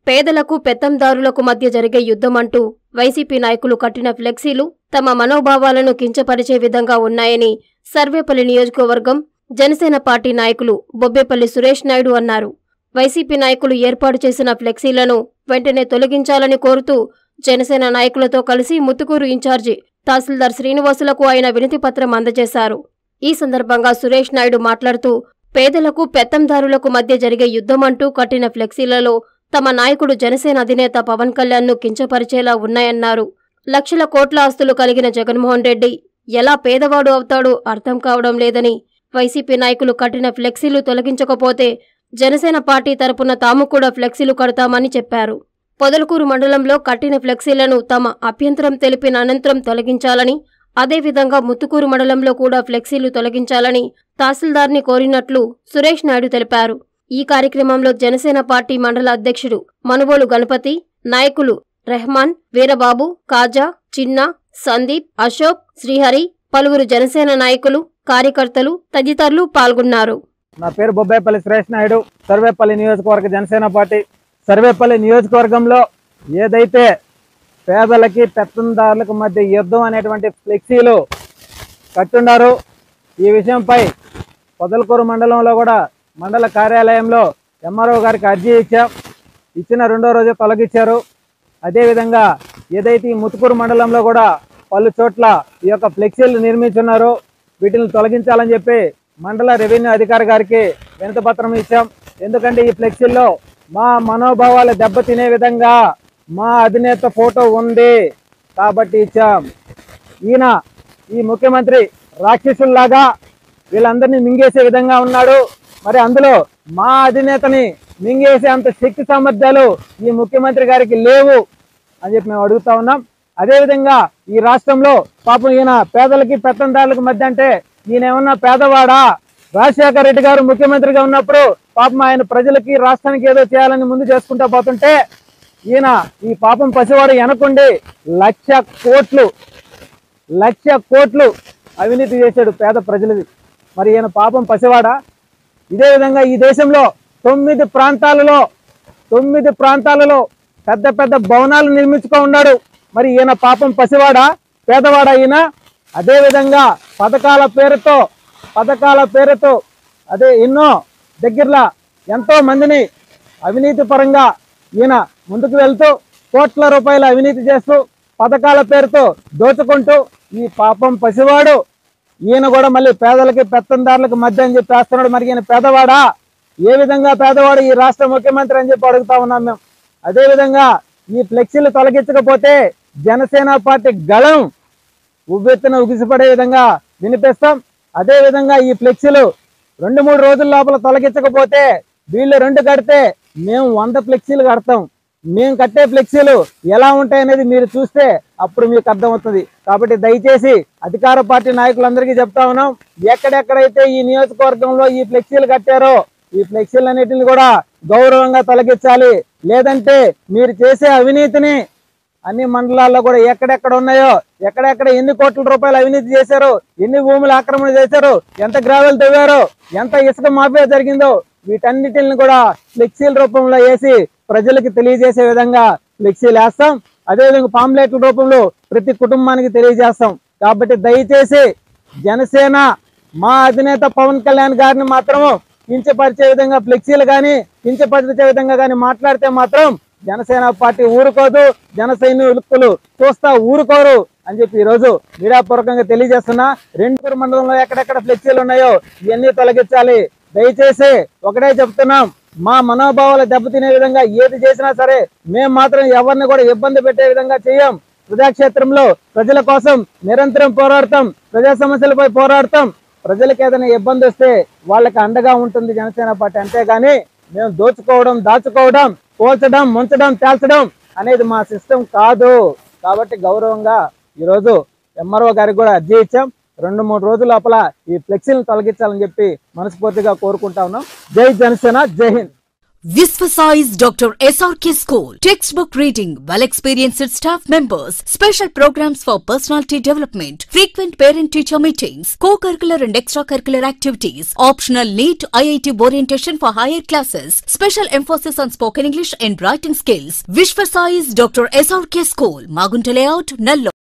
పేదలకు పెత్తందారులకు మధ్య జరిగే యుద్ధమంటూ వైసీపీ నాయకులు కట్టిన ఫ్లెక్సీలు తమ మనోభావాలను కించపరిచే విధంగా ఉన్నాయని సర్వేపల్లి నియోజకవర్గం జనసేన పార్టీ నాయకులు బొబ్బేపల్లి సురేష్ నాయుడు అన్నారు వైసీపీ నాయకులు ఏర్పాటు చేసిన ఫ్లెక్సీలను వెంటనే తొలగించాలని కోరుతూ జనసేన నాయకులతో కలిసి ముత్తుకూరు ఇన్ఛార్జి తహసీల్దార్ శ్రీనివాసులకు ఆయన వినతిపత్రం అందజేశారు ఈ సందర్భంగా సురేష్ నాయుడు మాట్లాడుతూ పేదలకు పెత్తందారులకు మధ్య జరిగే యుద్ధమంటూ కట్టిన ఫ్లెక్సీలలో తమ నాయకుడు జనసేన అధినేత పవన్ కళ్యాణ్ను కించపరిచేలా ఉన్నాయన్నారు లక్షల కోట్ల ఆస్తులు కలిగిన జగన్మోహన్ రెడ్డి ఎలా పేదవాడు అవుతాడో అర్థం కావడం లేదని వైసీపీ నాయకులు కట్టిన ఫ్లెక్సీలు తొలగించకపోతే జనసేన పార్టీ తరపున తాము కూడా ఫ్లెక్సీలు కడతామని చెప్పారు పొదలకూరు మండలంలో కట్టిన ఫ్లెక్సీలను తమ అభ్యంతరం తెలిపిన అనంతరం తొలగించాలని అదేవిధంగా ముత్తుకూరు మండలంలో కూడా ఫ్లెక్సీలు తొలగించాలని తహసీల్దార్ని కోరినట్లు సురేష్ నాయుడు తెలిపారు ఈ కార్యక్రమంలో జనసేన పార్టీ మండల అధ్యక్షుడు మనుబోలు గణపతి నాయకులు రెహమాన్ వీరబాబు కాజా చిన్న సందీప్ అశోక్ శ్రీహరి పలువురు జనసేన నాయకులు కార్యకర్తలు తదితరులు పాల్గొన్నారు నా పేరు బొబ్బాయిపల్లి సురేష్ నాయుడు సర్వేపల్లి నియోజకవర్గ జనసేన పార్టీ సర్వేపల్లి నియోజకవర్గంలో ఏదైతే పేదలకి పెత్తందారులకు మధ్య యుద్ధం అనేటువంటి ఫ్లెక్సీలు కట్టున్నారు ఈ విషయంపై పొదలకూరు మండలంలో కూడా మండల కార్యాలయంలో ఎంఆర్ఓ గారికి అర్జీ ఇచ్చాం ఇచ్చిన రెండో రోజే తొలగించారు అదేవిధంగా ఏదైతే ఈ ముతుకూరు మండలంలో కూడా పలు చోట్ల ఈ యొక్క ఫ్లెక్సీలు నిర్మించున్నారు వీటిని తొలగించాలని చెప్పి మండల రెవెన్యూ అధికారి గారికి వినతి పత్రం ఇచ్చాం ఎందుకంటే ఈ ఫ్లెక్సీల్లో మా మనోభావాలు దెబ్బతినే విధంగా మా అధినేత ఫోటో ఉంది కాబట్టి ఇచ్చాం ఈయన ఈ ముఖ్యమంత్రి రాక్షసుల్లాగా వీళ్ళందరినీ మింగేసే విధంగా ఉన్నాడు మరి అందులో మా అధినేతని మింగేసే అంత శక్తి సామర్థ్యాలు ఈ ముఖ్యమంత్రి గారికి లేవు అని చెప్పి మేము అడుగుతా ఉన్నాం అదేవిధంగా ఈ రాష్ట్రంలో పాపం ఈయన పేదలకి పెత్తందారులకు మధ్య అంటే ఈయన ఏమన్నా పేదవాడా రాజశేఖర రెడ్డి గారు ముఖ్యమంత్రిగా ఉన్నప్పుడు పాపం ఆయన ప్రజలకి రాష్ట్రానికి ఏదో చేయాలని ముందు చేసుకుంటా పోతుంటే ఈయన ఈ పాపం పసివాడు వెనకుండి లక్ష కోట్లు లక్ష కోట్లు అవినీతి చేశాడు పేద ప్రజలది మరి ఈయన పాపం పసివాడా ఇదే విధంగా ఈ దేశంలో తొమ్మిది ప్రాంతాలలో తొమ్మిది ప్రాంతాలలో పెద్ద పెద్ద భవనాలు నిర్మించుకో ఉన్నాడు మరి ఈయన పాపం పసివాడా పేదవాడా ఈయన అదే విధంగా పథకాల పేరుతో పథకాల పేరుతో అదే ఎన్నో దగ్గరలో ఎంతో మందిని అవినీతి పరంగా ఈయన ముందుకు వెళ్తూ కోట్ల రూపాయల అవినీతి చేస్తూ పథకాల పేరుతో దోచుకుంటూ ఈ పాపం పసివాడు ఈయన కూడా మళ్ళీ పేదలకి పెత్తందారులకు మధ్య అని చెప్పి వేస్తున్నాడు మరి ఈయన పేదవాడా ఏ విధంగా పేదవాడు ఈ రాష్ట్ర ముఖ్యమంత్రి అని చెప్పి అడుగుతా ఉన్నాం మేము అదే విధంగా ఈ ఫ్లెక్సీలు తొలగించకపోతే జనసేన పార్టీ గళం ఉవ్వెత్తున ఉగిసిపడే విధంగా వినిపిస్తాం అదే విధంగా ఈ ఫ్లెక్సీలు రెండు మూడు రోజుల లోపల తొలగించకపోతే వీళ్ళు రెండు కడితే మేము వంద ఫ్లెక్సీలు కడతాం మేము కట్టే ఫ్లెక్సీలు ఎలా ఉంటాయనేది మీరు చూస్తే అప్పుడు మీకు అర్థమవుతుంది కాబట్టి దయచేసి అధికార పార్టీ నాయకులందరికీ చెప్తా ఉన్నాం ఎక్కడెక్కడైతే ఈ నియోజకవర్గంలో ఈ ఫ్లెక్సీలు కట్టారో ఈ ఫ్లెక్సీలన్నిటిని కూడా గౌరవంగా తొలగించాలి లేదంటే మీరు చేసే అవినీతిని అన్ని మండలాల్లో కూడా ఎక్కడెక్కడ ఉన్నాయో ఎక్కడెక్కడ ఎన్ని కోట్ల రూపాయలు అవినీతి చేశారు ఎన్ని భూములు ఆక్రమణ చేశారు ఎంత గ్రావెల్ తవ్వారో ఎంత ఇసుక మాఫియా జరిగిందో వీటన్నిటిని కూడా ఫ్లెక్సీల రూపంలో వేసి ప్రజలకు తెలియజేసే విధంగా ఫ్లెక్సీలు వేస్తాం అదేవిధంగా పాంప్లెట్ల రూపంలో ప్రతి కుటుంబానికి తెలియజేస్తాం కాబట్టి దయచేసి జనసేన మా అధినేత పవన్ కళ్యాణ్ గారిని మాత్రము కించపరిచే విధంగా ఫ్లెక్సీలు కానీ కించపరిచే విధంగా కానీ మాట్లాడితే మాత్రం జనసేన పార్టీ ఊరుకోదు జన సైనికులు చూస్తా ఊరుకోరు అని చెప్పి ఈ రోజు మీడియాపూర్వకంగా తెలియజేస్తున్నా రెండు మండలంలో ఎక్కడెక్కడ ఫ్లెక్సీలు ఉన్నాయో ఇవన్నీ తొలగించాలి దయచేసి ఒకటే చెప్తున్నాం మా మనోభావాలు దెబ్బతినే విధంగా ఏది చేసినా సరే మేము మాత్రం ఎవరిని కూడా ఇబ్బంది పెట్టే విధంగా చేయం ప్రజాక్షేత్రంలో ప్రజల కోసం నిరంతరం పోరాడతాం ప్రజా సమస్యలపై పోరాడతాం ప్రజలకు ఏదైనా ఇబ్బంది వస్తే వాళ్ళకి అండగా ఉంటుంది జనసేన పార్టీ అంతేగాని మేము దోచుకోవడం దాచుకోవడం పోల్చడం ముంచడం తేల్చడం అనేది మా సిస్టమ్ కాదు కాబట్టి గౌరవంగా ఈరోజు ఎంఆర్ఓ గారికి కూడా అర్జీ ఇచ్చాం రెండు మూడు రోజుల లోపల ఈ ఫ్లెక్సీలను తొలగించాలని చెప్పి మనస్ఫూర్తిగా కోరుకుంటా ఉన్నాం జై జనసేన జై Hind Visvasize Dr. SRK School. Textbook reading, well experienced staff members, special programs for personality development, frequent parent teacher meetings, co curricular and extracurricular activities, optional NEET IIT orientation for higher classes, special emphasis on spoken English and writing skills. Visvasize Dr. SRK School, Magunta Layout, Nallo.